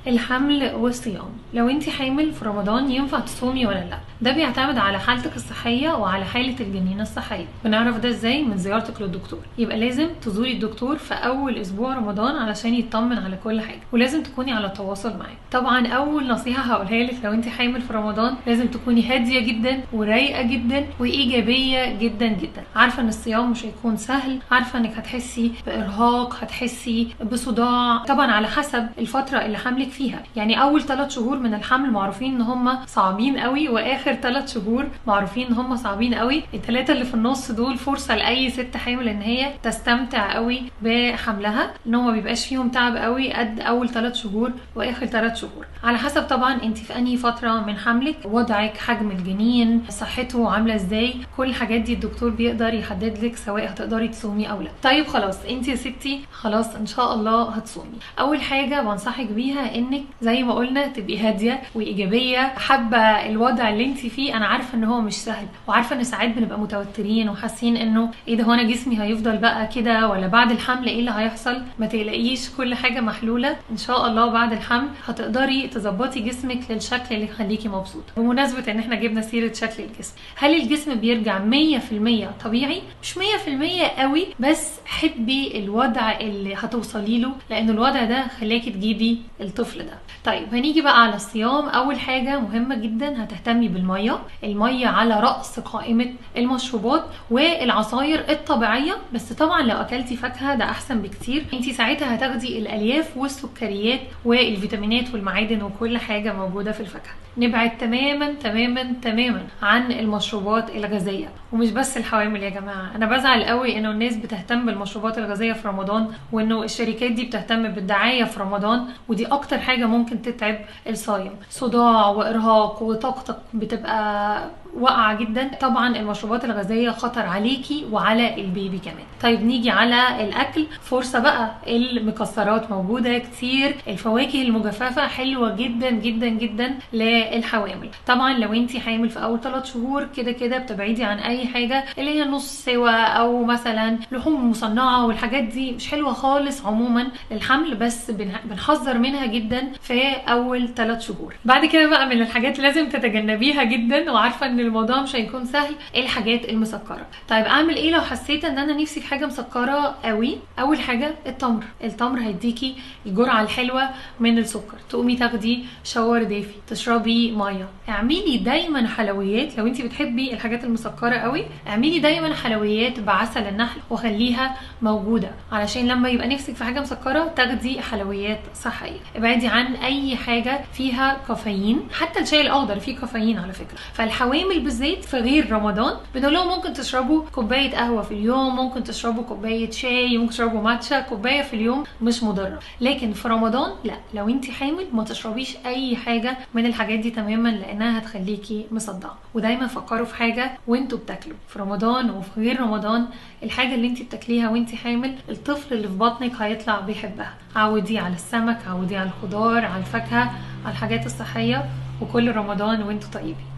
الحمل والصيام لو انت حامل في رمضان ينفع تصومي ولا لا ده بيعتمد على حالتك الصحيه وعلى حاله الجنين الصحيه بنعرف ده ازاي من زيارتك للدكتور يبقى لازم تزوري الدكتور في اول اسبوع رمضان علشان يطمن على كل حاجه ولازم تكوني على تواصل معاه طبعا اول نصيحه هقولها لك لو انت حامل في رمضان لازم تكوني هاديه جدا ورايقه جدا وايجابيه جدا جدا عارفه ان الصيام مش هيكون سهل عارفه انك هتحسي بارهاق هتحسي بصداع طبعا على حسب الفتره اللي حملك فيها يعني اول ثلاث شهور من الحمل معروفين ان هم صعبين قوي واخر ثلاث شهور معروفين ان هم صعبين قوي الثلاثه اللي في النص دول فرصه لاي ست حامل ان هي تستمتع قوي بحملها ان هو ما بيبقاش فيهم تعب قوي قد اول ثلاث شهور واخر ثلاث شهور على حسب طبعا انت في انهي فتره من حملك وضعك حجم الجنين صحته عامله ازاي كل الحاجات دي الدكتور بيقدر يحدد لك سواء هتقدري تصومي او لا طيب خلاص انت يا ستي خلاص ان شاء الله هتصومي اول حاجه بنصحك بيها انك زي ما قلنا تبقي هاديه وايجابيه حابه الوضع اللي انت فيه انا عارفه ان هو مش سهل وعارفه ان ساعات بنبقى متوترين وحاسين انه ايه ده هو انا جسمي هيفضل بقى كده ولا بعد الحمل ايه اللي هيحصل ما تقلقيش كل حاجه محلوله ان شاء الله بعد الحمل هتقدري تظبطي جسمك للشكل اللي يخليكي مبسوطه بمناسبه ان احنا جبنا سيره شكل الجسم هل الجسم بيرجع 100% طبيعي مش 100% قوي بس حبي الوضع اللي هتوصلي له لان الوضع ده خلاكي تجيبي الطفل ده طيب هنيجي بقى على الصيام اول حاجه مهمه جدا هتهتمي بالميه الميه على راس قائمه المشروبات والعصاير الطبيعيه بس طبعا لو اكلتي فاكهه ده احسن بكتير انت ساعتها هتاخدي الالياف والسكريات والفيتامينات والمعادن وكل حاجه موجوده في الفاكهه نبعد تماما تماما تماما عن المشروبات الغازيه ومش بس الحوامل يا جماعه انا بزعل قوي انه الناس بتهتم بالمشروبات الغازيه في رمضان وانه الشركات دي بتهتم بالدعايه في رمضان ودي اكتر حاجه ممكن تتعب الصايم صداع وارهاق وطاقتك بتبقى واقعه جدا طبعا المشروبات الغازيه خطر عليكي وعلى البيبي كمان طيب نيجي على الاكل فرصه بقى المكسرات موجوده كتير الفواكه المجففه حلوه جدا جدا جدا للحوامل طبعا لو انت حامل في اول ثلاث شهور كده كده بتبعدي عن اي حاجه اللي هي نص سوا او مثلا لحوم مصنعه والحاجات دي مش حلوه خالص عموما للحمل بس بنحذر منها جدا في اول ثلاث شهور بعد كده بقى من الحاجات اللي لازم تتجنبيها جدا وعارفه ان الموضوع مش هيكون سهل الحاجات المسكره طيب اعمل ايه لو حسيت ان انا نفسي في حاجه مسكره قوي اول حاجه التمر التمر هيديكي الجرعه الحلوه من السكر تقومي تاخدي شاور دافي تشربي ميه اعملي دايما حلويات لو انت بتحبي الحاجات المسكره قوي اعملي دايما حلويات بعسل النحل وخليها موجوده علشان لما يبقى نفسك في حاجه مسكره تاخدي حلويات صحيه ابعدي عن اي حاجه فيها كافيين حتى الشاي الاخضر فيه كافيين على فكره فالحوامل بالذات في غير رمضان بنقول لهم ممكن تشربوا كوبايه قهوه في اليوم ممكن تشربوا كوبايه شاي ممكن تشربوا ماتشا كوبايه في اليوم مش مضره لكن في رمضان لا لو انت حامل ما تشربيش اي حاجه من الحاجات دي تماما لانها هتخليكي مصدعه ودايما فكروا في حاجه وانتوا بتاكلوا في رمضان وفي غير رمضان الحاجه اللي انت بتاكليها وانت حامل الطفل اللي في بطنك هيطلع بيحبها عوديه على السمك عوديه على الخضار على الفاكهه على الحاجات الصحيه وكل رمضان وانتوا طيبين